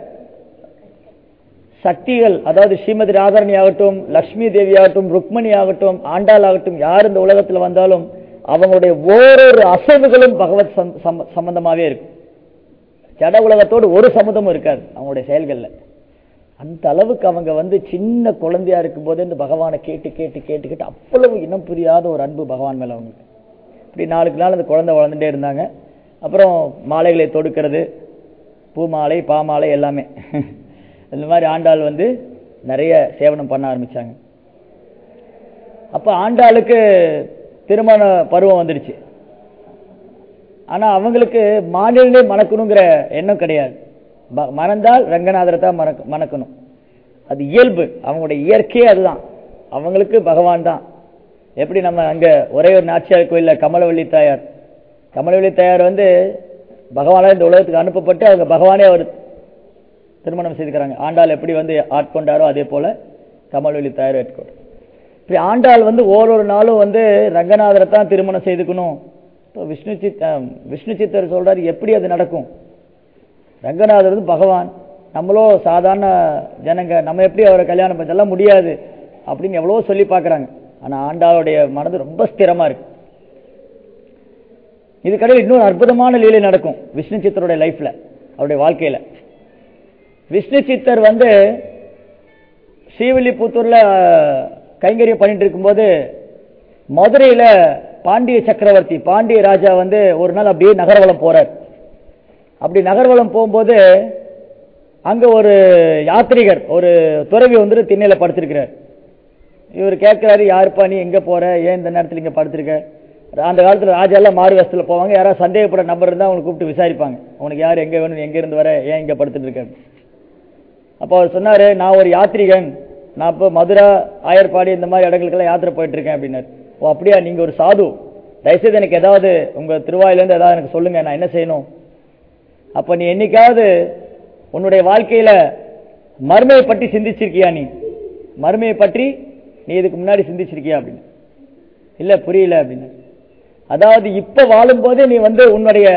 A: சக்திகள் அதாவது ஸ்ரீமதி ராதாரணி ஆகட்டும் லக்ஷ்மி தேவி ஆகட்டும் ருக்மணி ஆகட்டும் ஆண்டாள் ஆகட்டும் யார் இந்த உலகத்துல வந்தாலும் அவங்களுடைய ஓரொரு அசைவுகளும் பகவத் சம்- சம்ப- சம்பந்தமாவே இருக்கும் ஜட உலகத்தோடு ஒரு சம்மந்தமும் இருக்காது அவங்களுடைய செயல்கள்ல அந்த அளவுக்கு அவங்க வந்து சின்ன குழந்தையா இருக்கும் போதே இந்த பகவானை கேட்டு கேட்டு கேட்டு கேட்டு அவ்வளவு இனம் புரியாத ஒரு அன்பு பகவான் மேல அவங்களுக்கு இப்படி நாளுக்கு நாள் அந்த குழந்தை வளர்ந்துட்டே இருந்தாங்க அப்புறம் மாலைகளை தொடுக்கிறது பூமாலை பாமாலை எல்லாமே இந்த மாதிரி ஆண்டாள் வந்து நிறைய சேவனம் பண்ண ஆரம்பிச்சாங்க அப்ப ஆண்டாளுக்கு திருமண பருவம் வந்துடுச்சு ஆனா அவங்களுக்கு மாநிலே மணக்கணுங்கிற எண்ணம் கிடையாது ப- மணந்தால் ரங்கநாதரை தான் மணக்க- மணக்கணும் அது இயல்பு அவங்களுடைய இயற்கையே அதுதான் அவங்களுக்கு பகவான் தான் எப்படி நம்ம அங்க ஒரே ஒரு நாச்சியார் கோயில்ல கமலவள்ளி தாயார் கமலவள்ளி தாயார் வந்து பகவானால இந்த உலகத்துக்கு அனுப்பப்பட்டு அவங்க பகவானே அவர் திருமணம் செய்துக்கிறாங்க ஆண்டாள் எப்படி வந்து ஆட்கொண்டாரோ அதே போல கமலவள்ளி தாயார் ஆட்கொண்டார் இப்படி ஆண்டாள் வந்து ஓரொரு நாளும் வந்து ரங்கநாதரை தான் திருமணம் செய்துக்கணும் இப்போ விஷ்ணு சித் அஹ், விஷ்ணு சித்தர் சொல்றாரு எப்படி அது நடக்கும் ரங்கநாதர் வந்து பகவான் நம்மளோ சாதாரண ஜனங்க நம்ம எப்படி அவரை கல்யாணம் பண்ணலாம் முடியாது அப்படின்னு எவ்வளவோ சொல்லி பார்க்கறாங்க ஆனா ஆண்டாளுடைய மனது ரொம்ப ஸ்திரமா இருக்கு இதுக்கடையில் இன்னொரு அற்புதமான லீலை நடக்கும் விஷ்ணு சித்தருடைய லைஃப்ல அவருடைய வாழ்க்கையில விஷ்ணு சித்தர் வந்து ஸ்ரீவில்லிபுத்தூர்ல அஹ், கைங்கரியம் பண்ணிட்டு இருக்கும்போது மதுரையில பாண்டிய சக்கரவர்த்தி பாண்டிய ராஜா வந்து ஒரு நாள் அப்படியே நகர்வலம் போறார் அப்படி நகர்வலம் போகும்போது அங்க ஒரு யாத்ரீகர் ஒரு துறவி வந்து திண்ணையில படுத்திருக்கிறார் இவர் கேட்கிறாரு யாருப்பா நீ எங்க போற ஏன் இந்த நேரத்துல இங்க படுத்திருக்க அந்த காலத்துல ராஜா எல்லாம் மாறு வேஷத்துல போவாங்க யாராவது சந்தேகப்பட நபர் இருந்தா அவங்களை கூப்பிட்டு விசாரிப்பாங்க உனக்கு யார் எங்க வேணும் எங்க இருந்து வர ஏன் இங்க படுத்துட்டு இருக்க அப்போ அவர் சொன்னாரு நான் ஒரு யாத்ரீகன் நான் இப்போ மதுரா ஆயர்பாடி இந்த மாதிரி இடங்களுக்கெல்லாம் யாத்திரை போயிட்டு இருக்கேன் அப்படின்னாரு ஓ அப்படியா நீங்க ஒரு சாது தயவுசெய்து எனக்கு ஏதாவது உங்க திருவாயிலேருந்து ஏதாவது எனக்கு சொல்லுங்க நான் என்ன செய்யணும் அப்ப நீ என்னைக்காவது உன்னுடைய வாழ்க்கையில மறுமையை பற்றி சிந்திச்சிருக்கியா நீ மறுமையை பற்றி நீ இதுக்கு முன்னாடி சிந்திச்சிருக்கியா அப்படின்னு இல்ல புரியல அப்படின்னு அதாவது இப்ப வாழும்போதே நீ வந்து உன்னுடைய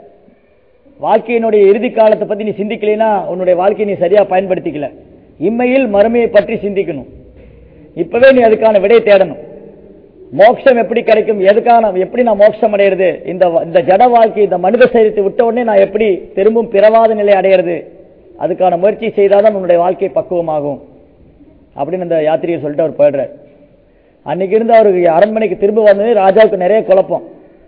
A: வாழ்க்கையினுடைய இறுதி காலத்தை பத்தி நீ சிந்திக்கலைன்னா உன்னுடைய வாழ்க்கையை நீ சரியா பயன்படுத்திக்கல இம்மையில் மறுமையை பற்றி சிந்திக்கணும் இப்பவே நீ அதுக்கான விடை தேடணும் மோட்சம் எப்படி கிடைக்கும் எதுக்கான எப்படி நான் மோட்சம் அடையிறது இந்த வ- இந்த ஜட வாழ்க்கை இந்த மனித சரீரத்தை விட்ட உடனே நான் எப்படி திரும்பும் பிறவாத நிலை அடையிறது அதுக்கான முயற்சி செய்தாதான் உன்னுடைய வாழ்க்கை பக்குவமாகும் அப்படின்னு அந்த யாத்திரிகர் சொல்லிட்டு அவர் போயிடுறார் அன்னைக்கு இருந்து அவருக்கு அரண்மனைக்கு திரும்ப வந்தது ராஜாவுக்கு நிறைய குழப்பம்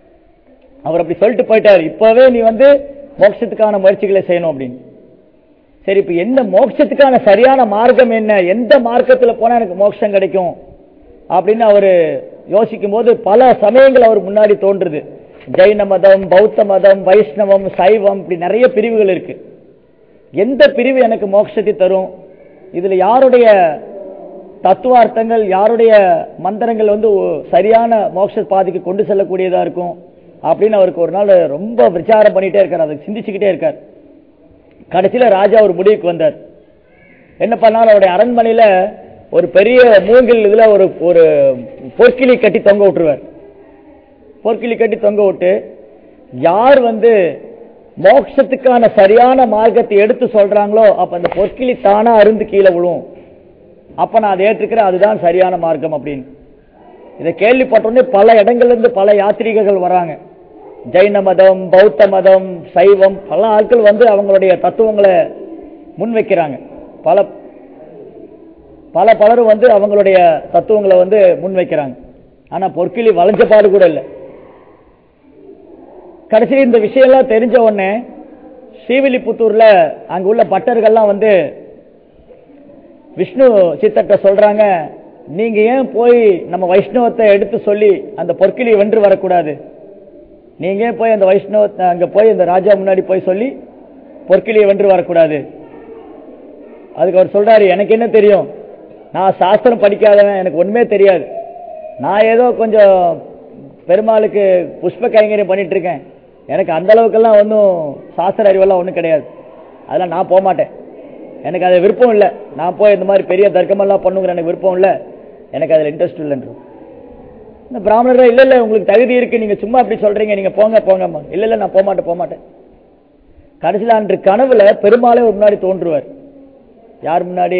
A: அவர் அப்படி சொல்லிட்டு போயிட்டாரு இப்பவே நீ வந்து மோட்சத்துக்கான முயற்சிகளை செய்யணும் அப்படின்னு சரி இப்ப என்ன மோட்சத்துக்கான சரியான மார்க்கம் என்ன எந்த மார்க்கத்துல போனா எனக்கு மோட்சம் கிடைக்கும் அப்படின்னு அவரு யோசிக்கும் போது பல சமயங்கள் அவர் முன்னாடி தோன்றுது ஜெயின மதம் பௌத்த மதம் வைஷ்ணவம் சைவம் இப்படி நிறைய பிரிவுகள் இருக்கு எந்த பிரிவு எனக்கு மோட்சத்தை தரும் இதுல யாருடைய தத்துவார்த்தங்கள் யாருடைய மந்திரங்கள் வந்து ஒ- சரியான மோட்ச பாதைக்கு கொண்டு செல்லக்கூடியதா இருக்கும் அப்படின்னு அவருக்கு ஒரு நாள் ரொம்ப விசாரம் பண்ணிட்டே இருக்கார் அதை சிந்திச்சுக்கிட்டே இருக்கார் கடைசியில ராஜா ஒரு முடிவுக்கு வந்தார் என்ன பண்ணாலும் அவருடைய அரண்மனையில ஒரு பெரிய மூங்கில் இதுல ஒரு ஒரு பொற்கிளி கட்டி தொங்க விட்டுருவார் பொற்கிளி கட்டி தொங்க விட்டு யார் வந்து மோட்சத்துக்கான சரியான மார்க்கத்தை எடுத்து சொல்றாங்களோ அப்ப அந்த பொற்கிளி தானா அருந்து கீழே விழும் அப்ப நான் அதை ஏற்றுக்கிறேன் அதுதான் சரியான மார்க்கம் அப்படின்னு இதை கேள்விப்பட்டோடனே பல இடங்கள்ல இருந்து பல யாத்ரீகர்கள் வராங்க ஜைன மதம் பௌத்த மதம் சைவம் பல ஆட்கள் வந்து அவங்களுடைய தத்துவங்களை முன்வைக்கிறாங்க பல பல பலரும் வந்து அவங்களுடைய தத்துவங்களை வந்து முன்வைக்கிறாங்க ஆனா பொற்கிளி வளைஞ்ச பாடு கூட இல்லை கடைசியில் இந்த விஷயம்லாம் தெரிஞ்ச உடனே ஸ்ரீவில்லிபுத்தூர்ல அங்க உள்ள பட்டர்கள்லாம் வந்து விஷ்ணு சித்தட்ட சொல்றாங்க நீங்க ஏன் போய் நம்ம வைஷ்ணவத்தை எடுத்து சொல்லி அந்த பொற்கிளியை வென்று வரக்கூடாது நீங்க ஏன் போய் அந்த வைஷ்ணவ அங்க போய் அந்த ராஜா முன்னாடி போய் சொல்லி பொற்கிளியை வென்று வரக்கூடாது அதுக்கு அவர் சொல்றாரு எனக்கு என்ன தெரியும் நான் சாஸ்திரம் படிக்காதவன் எனக்கு ஒண்ணுமே தெரியாது நான் ஏதோ கொஞ்சம் பெருமாளுக்கு புஷ்ப கைங்கரியம் பண்ணிட்டு இருக்கேன் எனக்கு அந்த அளவுக்கெல்லாம் ஒன்றும் சாஸ்திர அறிவெல்லாம் ஒன்றும் கிடையாது அதெல்லாம் நான் போக மாட்டேன் எனக்கு அது விருப்பம் இல்லை நான் போய் இந்த மாதிரி பெரிய தர்க்கமெல்லாம் பண்ணுங்கிற எனக்கு விருப்பம் இல்லை எனக்கு அதில் இன்ட்ரெஸ்ட் இல்லைன்று இந்த பிராமணர்கள் இல்லை இல்லை உங்களுக்கு தகுதி இருக்கு நீங்க சும்மா இப்படி சொல்றீங்க நீங்க போங்க போங்கம்மா இல்லை இல்லை நான் போக மாட்டேன் போக மாட்டேன் கடைசியில் அன்று கனவுல பெருமாளே ஒரு முன்னாடி தோன்றுவார் யார் முன்னாடி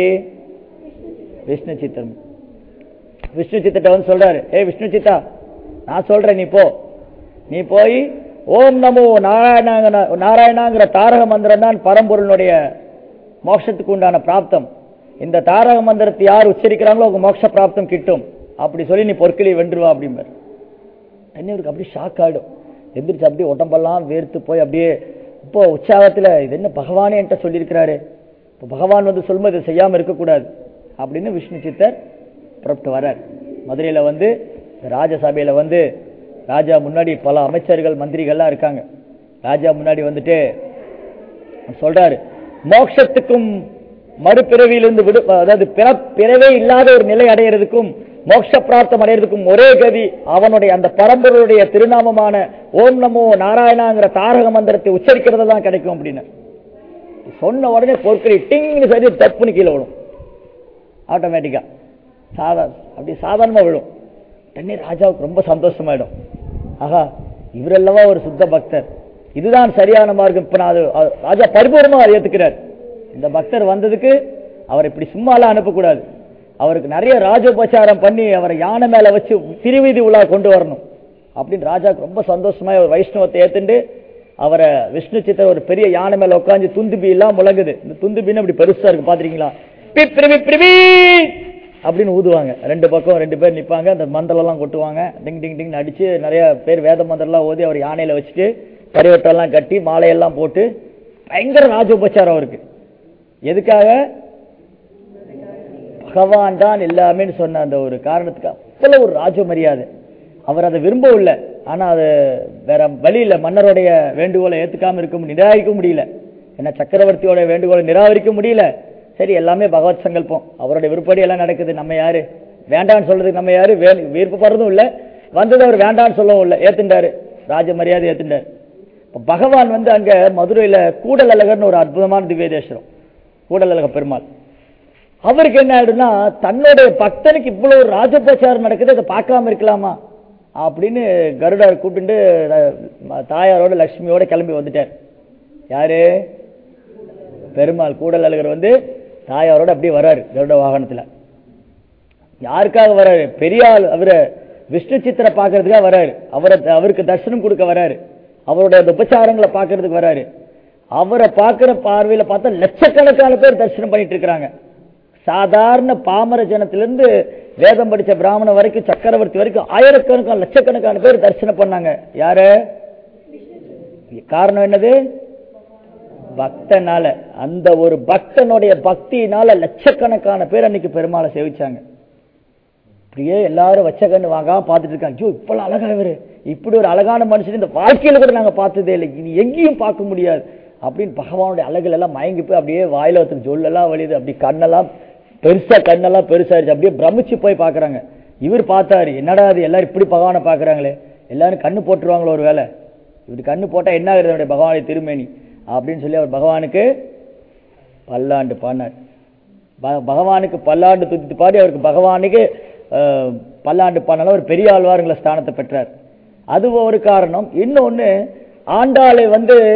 A: விஷ்ணு சித்தன் விஷ்ணு சித்தட்ட வந்து சொல்றாரு ஏ விஷ்ணு சித்தா நான் சொல்றேன் நீ போ நீ போய் ஓம் நமோ நாராயணாங்க நாராயணாங்கிற தாரக மந்திரம் தான் பரம்பொருளுடைய மோட்சத்துக்கு உண்டான பிராப்தம் இந்த தாரக மந்திரத்தை யார் உச்சரிக்கிறாங்களோ அவங்க மோட்ச பிராப்தம் கிட்டும் அப்படி சொல்லி நீ பொற்களை வென்றுவா அப்படிம்பார் இவருக்கு அப்படியே ஷாக் ஆயிடும் எந்திரிச்சு அப்படியே உடம்பெல்லாம் வேர்த்து போய் அப்படியே இப்போ உற்சாகத்துல இது என்ன பகவானே என்கிட்ட சொல்லியிருக்கிறாரு இப்போ பகவான் வந்து சொல்லும்போது இதை செய்யாம இருக்கக்கூடாது அப்படின்னு விஷ்ணு சித்தர் புறப்பட்டு வர்றார் மதுரையில வந்து ராஜசபையில வந்து ராஜா முன்னாடி பல அமைச்சர்கள் மந்திரிகள்லாம் இருக்காங்க ராஜா முன்னாடி வந்துட்டு சொல்றாரு மோட்சத்துக்கும் மறுபிறவியிலிருந்து விடு அதாவது பிற- பிறவே இல்லாத ஒரு நிலை அடையிறதுக்கும் மோட்ச பிராப்தம் அடையிறதுக்கும் ஒரே கதி அவனுடைய அந்த பரம்பரையுடைய திருநாமமான ஓம் நமோ நாராயணாங்கிற தாரக மந்திரத்தை உச்சரிக்கிறது தான் கிடைக்கும் அப்படின்னு சொன்ன உடனே பொற்கரி டிங்னு சரி தப்புன்னு கீழே விழும் ஆட்டோமேட்டிக்கா சாதா அப்படி சாதாரணமா விழும் உடனே ராஜாவுக்கு ரொம்ப சந்தோஷமாயிடும் ஆஹா இவரல்லவா ஒரு சுத்த பக்தர் இதுதான் சரியான மார்க்கம் இப்ப நான் அது அது- ராஜா பரிபூர்ணமா அதை ஏத்துக்கிறார் இந்த பக்தர் வந்ததுக்கு அவர் இப்படி சும்மாலாம் அனுப்பக்கூடாது அவருக்கு நிறைய ராஜோபச்சாரம் பண்ணி அவரை யானை மேல வச்சு திருவீதி உலா கொண்டு வரணும் அப்படின்னு ராஜாவுக்கு ரொம்ப சந்தோஷமா ஒரு வைஷ்ணவத்தை ஏத்துண்டு அவரை விஷ்ணு சித்தர் ஒரு பெரிய யானை மேல உட்காந்து துந்துபி எல்லாம் முழங்குது இந்த துந்துபின்னு அப்படி பெருசா இருக்கு பாத்திருக்கீங்களா பிப்ரிவி பிரிவி அப்படின்னு ஊதுவாங்க ரெண்டு பக்கம் ரெண்டு பேர் நிப்பாங்க அந்த மந்தலம் எல்லாம் கொட்டுவாங்க டிங் டிங் டிங் அடிச்சு நிறைய பேர் வேத மந்திரம்லாம் ஓதி அவர் யானையில வச்சுட்டு பரிவட்டெல்லாம் கட்டி மாலையெல்லாம் போட்டு பயங்கர ராஜோபச்சாரம் அவருக்கு எதுக்காக பகவான் தான் எல்லாமேன்னு சொன்ன அந்த ஒரு காரணத்துக்கு அவ்வளவு ஒரு ராஜ மரியாதை அவர் அதை விரும்பவில்லை ஆனா அது வேற வழி இல்ல மன்னருடைய வேண்டுகோளை ஏத்துக்காம இருக்க முடியும் நிராகரிக்க முடியல ஏன்னா சக்கரவர்த்தியோட வேண்டுகோளை நிராகரிக்க முடியல சரி எல்லாமே பகவத் சங்கல்பம் அவருடைய விருப்படி எல்லாம் நடக்குது நம்ம யாரு வேண்டான்னு சொல்றதுக்கு நம்ம யாரு வே- விருப்பப்படுறதும் இல்ல வந்தது அவர் வேண்டான்னு சொல்லவும் இல்லை ஏத்துண்டாரு ராஜ மரியாதை ஏத்துண்டாரு இப்ப பகவான் வந்து அங்க மதுரையில கூடல் அழகர்னு ஒரு அற்புதமான திவ்ய தேசம் கூடல் அழக பெருமாள் அவருக்கு என்ன ஆயிடும்னா தன்னுடைய பக்தனுக்கு இவ்வளவு ராஜோபச்சாரம் நடக்குது அதை பார்க்காம இருக்கலாமா அப்படின்னு கருடார் கூப்பிட்டு தாயாரோட லட்சுமியோட கிளம்பி வந்துட்டார் யாரு பெருமாள் கூடல் அழகர் வந்து தாயாரோட அப்படியே வராரு கருட வாகனத்துல யாருக்காக வராரு பெரிய ஆள் அவரு விஷ்ணு சித்திரை பார்க்கறதுக்காக வராரு அவரை அவருக்கு தரிசனம் கொடுக்க வராரு அவருடைய அந்த உபச்சாரங்களை பார்க்கறதுக்கு வராரு அவரை பார்க்கிற பார்வையில பார்த்தா லட்சக்கணக்கான பேர் தரிசனம் பண்ணிட்டு இருக்காங்க சாதாரண பாமர ஜனத்திலிருந்து வேதம் படிச்ச பிராமணன் வரைக்கும் சக்கரவர்த்தி வரைக்கும் ஆயிரக்கணக்கான லட்சக்கணக்கான பேர் தரிசனம் பண்ணாங்க யாரு காரணம் என்னது பக்தனால அந்த ஒரு பக்தனுடைய பக்தியினால லட்சக்கணக்கான பேர் அன்னைக்கு பெருமாளை சேவிச்சாங்க அப்படியே எல்லாரும் வச்ச கண்ணு வாங்காம பார்த்துட்டு இருக்காங்க ஐயோ இப்பெல்லாம் அழகா இவரு இப்படி ஒரு அழகான மனுஷன் இந்த வாழ்க்கையில கூட நாங்க பார்த்ததே இல்லை இனி எங்கேயும் பார்க்க முடியாது அப்படின்னு பகவானுடைய அழகுல எல்லாம் மயங்கி போய் அப்படியே வாயில ஒருத்தர் சொல்லெல்லாம் வலியுது அப்படி கண்ணெல்லாம் பெருசா கண்ணெல்லாம் பெருசாயிருச்சு அப்படியே பிரமிச்சு போய் பார்க்கறாங்க இவர் பார்த்தாரு என்னடா அது எல்லாரும் இப்படி பகவானை பார்க்கறாங்களே எல்லாரும் கண்ணு போட்டுருவாங்களோ ஒரு வேலை இவர் கண்ணு போட்டா என்ன ஆகுது அவருடைய பகவானுடைய திருமேனி அப்படின்னு சொல்லி அவர் பகவானுக்கு பல்லாண்டு பாடினார் ப- பகவானுக்கு பல்லாண்டு துதித்து பாடி அவருக்கு பகவானுக்கு அஹ், பல்லாண்டு பாடினால ஒரு பெரிய ஆழ்வாருங்கிற ஸ்தானத்தை பெற்றார் அது ஒரு காரணம் இன்னொன்னு ஆண்டாளை வந்து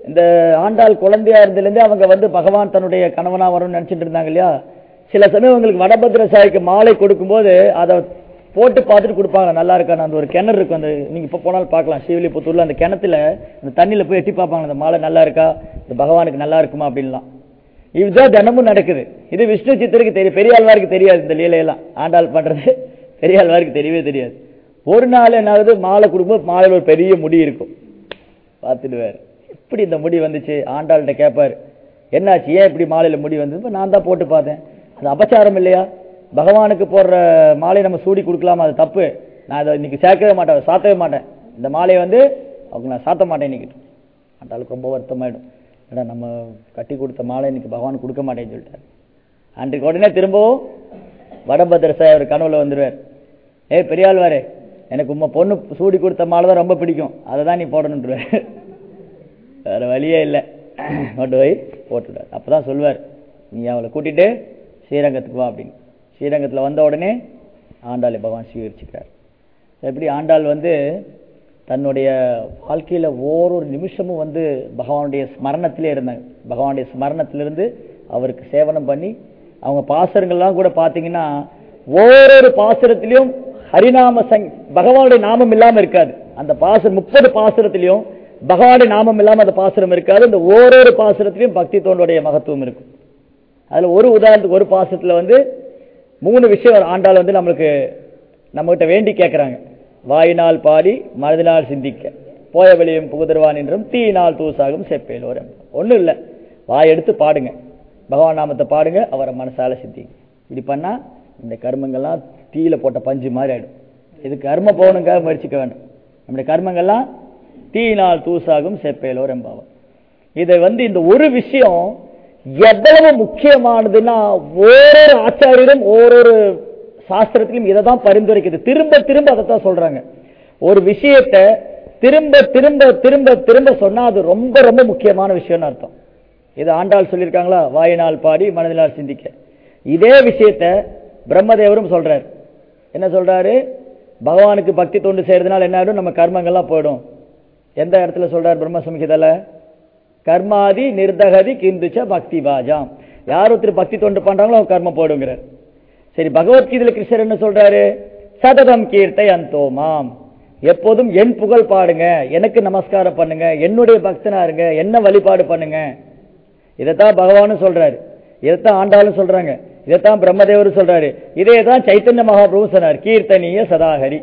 A: இந்த ஆண்டாள் குழந்தையா இருந்ததுலேருந்து அவங்க வந்து பகவான் தன்னுடைய கணவனா வரும்னு நினைச்சிட்டு இருந்தாங்க இல்லையா சில சமயம் உங்களுக்கு வடபத்திர சாய்க்கு மாலை கொடுக்கும்போது அதை போட்டு பார்த்துட்டு கொடுப்பாங்க நல்லா இருக்கான்னு அந்த ஒரு கிணறு இருக்கும் அந்த நீங்க இப்போ போனாலும் பார்க்கலாம் ஸ்ரீவில்லிபுத்தூர்ல அந்த கிணத்துல அந்த தண்ணியில போய் எட்டி பார்ப்பாங்க அந்த மாலை நல்லா இருக்கா இந்த பகவானுக்கு நல்லா இருக்குமா அப்படின்லாம் இதுதான் தினமும் நடக்குது இது விஷ்ணு சித்தருக்கு தெரியும் பெரியாழ்வாருக்கு தெரியாது இந்த லீலையெல்லாம் ஆண்டாள் பண்றது பெரியாழ்வாருக்கு தெரியவே தெரியாது ஒரு நாள் என்ன ஆகுது மாலை கொடுக்கும்போது மாலையில் ஒரு பெரிய முடி இருக்கும் பார்த்துடுவார் எப்படி இந்த முடி வந்துச்சு ஆண்டாள்கிட்ட கேட்பாரு என்னாச்சு ஏன் இப்படி மாலையில முடி வந்தது "இப்ப நான் தான் போட்டு பார்த்தேன் அது அபச்சாரம் இல்லையா பகவானுக்கு போடுற மாலையை நம்ம சூடி கொடுக்கலாமா அது தப்பு நான் அதை இன்னைக்கு சேர்க்கவே மாட்டேன் சாத்தவே மாட்டேன் இந்த மாலையை வந்து அவங்க நான் சாத்த மாட்டேன் இன்னைக்கு ஆண்டாளுக்கு ரொம்ப வருத்தமாயிடும் ஏடா நம்ம கட்டி கொடுத்த மாலை இன்னைக்கு பகவான் கொடுக்க மாட்டேன்னு சொல்லிட்டாரு அன்றைக்கு உடனே திரும்பவும் வடபத்திர சாய் அவர் கனவுல வந்துடுவார் ஏய் பெரியாழ்வாரே எனக்கு உம்ம பொண்ணு சூடி கொடுத்த மாலை தான் ரொம்ப பிடிக்கும் அதை தான் நீ போடணுன்றார் வேற வழியே இல்லை கொண்டு போய் போட்டுட்டார் அப்பதான் சொல்லுவார் நீ அவளை கூட்டிட்டு ஸ்ரீரங்கத்துக்கு வா அப்படின்னு ஸ்ரீரங்கத்துல வந்த உடனே ஆண்டாளை பகவான் ஸ்வீகரிச்சுக்கிறார் எப்படி ஆண்டாள் வந்து தன்னுடைய வாழ்க்கையில ஓரொரு நிமிஷமும் வந்து பகவானுடைய ஸ்மரணத்திலே இருந்தாங்க பகவானுடைய ஸ்மரணத்திலிருந்து அவருக்கு சேவனம் பண்ணி அவங்க பாசுரங்கள்லாம் கூட பார்த்தீங்கன்னா ஓரொரு பாசுரத்திலையும் ஹரிநாம சங் பகவானுடைய நாமம் இல்லாம இருக்காது அந்த பாசுரம் முப்பது பாசுரத்திலையும் பகவானுடைய நாமம் இல்லாம அந்த பாசுரம் இருக்காது இந்த ஓரொரு பாசுரத்திலையும் பக்தி தோண்டுடைய மகத்துவம் இருக்கும் அதுல ஒரு உதாரணத்துக்கு ஒரு பாசுரத்துல வந்து மூணு விஷயம் ஆண்டாள் வந்து நம்மளுக்கு நம்மகிட்ட வேண்டி கேட்கறாங்க வாயினால் பாடி மனதினால் சிந்திக்க போய வெளியும் புகுதருவான் என்றும் தீயினால் தூசாகும் செப்பேலோரம் ஒண்ணும் இல்ல வாய் எடுத்து பாடுங்க பகவான் நாமத்தை பாடுங்க அவரை மனசால சிந்திங்க இப்படி பண்ணா இந்த கர்மங்கள்லாம் தீயில போட்ட பஞ்சு மாதிரி ஆயிடும் இது கர்ம போகணுங்க முயற்சிக்க வேண்டும் நம்முடைய கர்மங்கள்லாம் தீயினால் தூசாகும் செப்பேலோர் என்பாவம் இதை வந்து இந்த ஒரு விஷயம் எவ்வளவு முக்கியமானதுன்னா ஓரொரு ஆச்சாரியரும் ஓரொரு சாஸ்திரத்திலும் இதை தான் பரிந்துரைக்குது திரும்ப திரும்ப அதை தான் சொல்றாங்க ஒரு விஷயத்த திரும்ப திரும்ப திரும்ப திரும்ப சொன்னா அது ரொம்ப ரொம்ப முக்கியமான விஷயம்னு அர்த்தம் இது ஆண்டாள் சொல்லியிருக்காங்களா வாயினால் பாடி மனதினால் சிந்திக்க இதே விஷயத்த பிரம்மதேவரும் சொல்றாரு என்ன சொல்றாரு பகவானுக்கு பக்தி தொண்டு செய்யறதுனால என்ன ஆயிடும் நம்ம கர்மங்கள்லாம் போயிடும் எந்த இடத்துல சொல்றார் பிரம்ம சம்ஹிதால கர்மாதி நிர்தகதி கிந்துச்ச பக்தி பாஜாம் யார் ஒருத்தர் பக்தி தொண்டு பண்றாங்களோ அவங்க கர்மம் போடுங்கிறார் சரி பகவத்கீதையில கிருஷ்ணர் என்ன சொல்றாரு சததம் கீர்த்தை அந்தோமாம் எப்போதும் என் புகழ் பாடுங்க எனக்கு நமஸ்காரம் பண்ணுங்க என்னுடைய பக்தனா இருங்க என்ன வழிபாடு பண்ணுங்க இதைத்தான் பகவானும் சொல்றாரு இதைத்தான் ஆண்டாளும் சொல்றாங்க இதைத்தான் பிரம்மதேவரும் சொல்றாரு இதே தான் சைத்தன்ய மகாபிரபு சொன்னார் கீர்த்தனிய சதாஹரி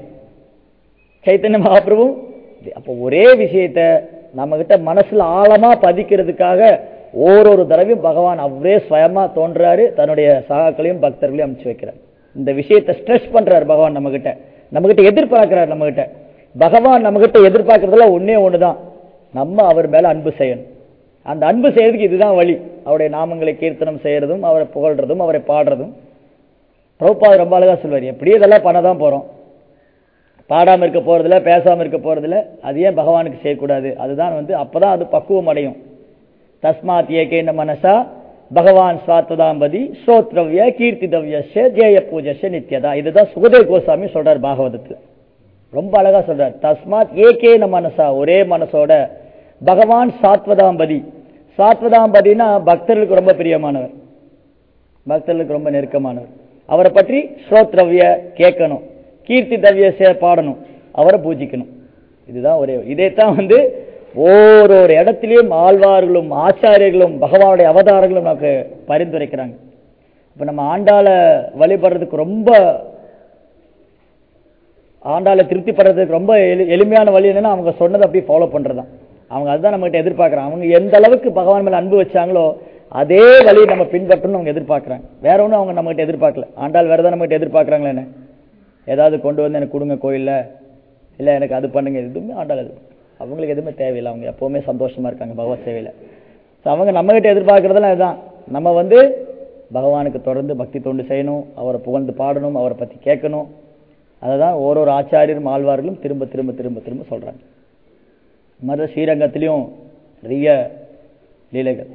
A: சைத்தன்ய மகாபிரபு அப்போ ஒரே விஷயத்த நம்ம கிட்ட மனசுல ஆழமா பதிக்கிறதுக்காக ஓரொரு தடவையும் பகவான் அவரே சுயமா தோன்றாரு தன்னுடைய சகாக்களையும் பக்தர்களையும் அனுப்பிச்சு வைக்கிறார் இந்த விஷயத்தை ஸ்ட்ரெஸ் பண்றாரு பகவான் நம்ம கிட்ட நம்ம கிட்ட எதிர்பார்க்கிறார் நம்ம கிட்ட பகவான் நம்ம கிட்ட எதிர்பார்க்கறதுல ஒன்னே ஒண்ணுதான் நம்ம அவர் மேல அன்பு செய்யணும் அந்த அன்பு செய்யறதுக்கு இதுதான் வழி அவருடைய நாமங்களை கீர்த்தனம் செய்யறதும் அவரை புகழ்றதும் அவரை பாடுறதும் பிரபுபாத் ரொம்ப அழகா சொல்வார் எப்படி இதெல்லாம் பண்ண தான் போறோம் பாடாம இருக்க போறதுல பேசாம இருக்க போறதுல அது ஏன் பகவானுக்கு செய்யக்கூடாது அதுதான் வந்து அப்பதான் அது பக்குவம் அடையும் தஸ்மாத் ஏகேன மனசா பகவான் சுவாத்வதாம்பதி ஸ்ரோத்ரவ்ய கீர்த்திதவ்யஸ்ய ஜேய பூஜஸ்ய நித்யதா இதுதான் சுகதேவ் கோசாமி சொல்றார் பாகவதத்துல ரொம்ப அழகா சொல்றார் தஸ்மாத் ஏகேன மனசா ஒரே மனசோட பகவான் சாத்வதாம்பதி சாத்வதாம்பதினா பக்தர்களுக்கு ரொம்ப பிரியமானவர் பக்தர்களுக்கு ரொம்ப நெருக்கமானவர் அவரை பற்றி ஸ்ரோத்ரவ்ய கேட்கணும் கீர்த்தி தவ்ய பாடணும் அவரை பூஜிக்கணும் இதுதான் ஒரே இதைத்தான் வந்து ஓரொரு இடத்திலையும் ஆழ்வார்களும் ஆச்சாரியர்களும் பகவானுடைய அவதாரங்களும் நமக்கு பரிந்துரைக்கிறாங்க இப்ப நம்ம ஆண்டாள வழிபடுறதுக்கு ரொம்ப ஆண்டாளை திருப்தி படுறதுக்கு ரொம்ப எளி எளிமையான வழி என்னன்னா அவங்க சொன்னதை அப்படியே ஃபாலோ பண்றதுதான் அவங்க அதுதான் நம்மகிட்ட எதிர்பார்க்கறாங்க அவங்க எந்த அளவுக்கு பகவான் மேல அன்பு வச்சாங்களோ அதே வழியை நம்ம பின்பற்றணும்னு அவங்க எதிர்பார்க்கறாங்க வேற ஒன்றும் அவங்க நம்மகிட்ட எதிர்பார்க்கல ஆண்டாள் வேற ஏதாவது நம்மகிட்ட எதிர்பார்க்கறாங்களா என்ன ஏதாவது கொண்டு வந்து எனக்கு கொடுங்க கோயில்ல இல்ல எனக்கு அது பண்ணுங்க எதுவுமே ஆண்டாள் அது அவங்களுக்கு எதுவுமே தேவையில்லை அவங்க எப்பவுமே சந்தோஷமா இருக்காங்க பகவத் சேவையில ஸோ அவங்க நம்மகிட்ட எதிர்பார்க்கறதெல்லாம் இதுதான் நம்ம வந்து பகவானுக்கு தொடர்ந்து பக்தி தொண்டு செய்யணும் அவரை புகழ்ந்து பாடணும் அவரை பத்தி கேட்கணும் அதை தான் ஓரொரு ஆச்சாரியரும் ஆழ்வார்களும் திரும்ப திரும்ப திரும்ப திரும்ப சொல்றாங்க மத ஸ்ரீரங்கத்திலையும் நிறைய லீலைகள்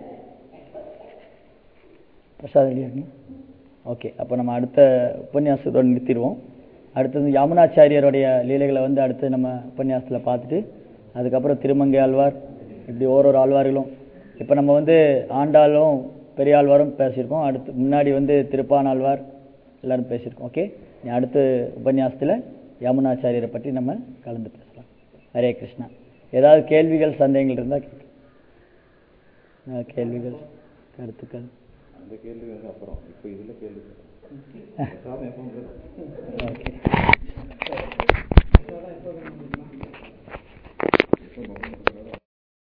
A: பிரசாத் ரெடியா ஓகே அப்போ நம்ம அடுத்த உபன்யாசத்தோடு நிறுத்திடுவோம் அடுத்தது யாமுனாச்சாரியருடைய லீலைகளை வந்து அடுத்து நம்ம உபன்யாசத்தில் பார்த்துட்டு அதுக்கப்புறம் திருமங்கை ஆழ்வார் இப்படி ஓரொரு ஆழ்வார்களும் இப்போ நம்ம வந்து ஆண்டாளும் பெரியாழ்வாரும் பேசியிருக்கோம் அடுத்து முன்னாடி வந்து திருப்பானாழ்வார் எல்லாரும் பேசியிருக்கோம் ஓகே நீ அடுத்த உபன்யாசத்தில் யமுனாச்சாரியரை பற்றி நம்ம கலந்து பேசலாம் ஹரே கிருஷ்ணா ஏதாவது கேள்விகள் சந்தேகங்கள் இருந்தால் கேட்க ஏதாவது கேள்விகள் கருத்துக்கள்
B: அந்த கேள்வி வந்து அப்புறம் இப்போ இதில் கேள்வி
A: ஓகே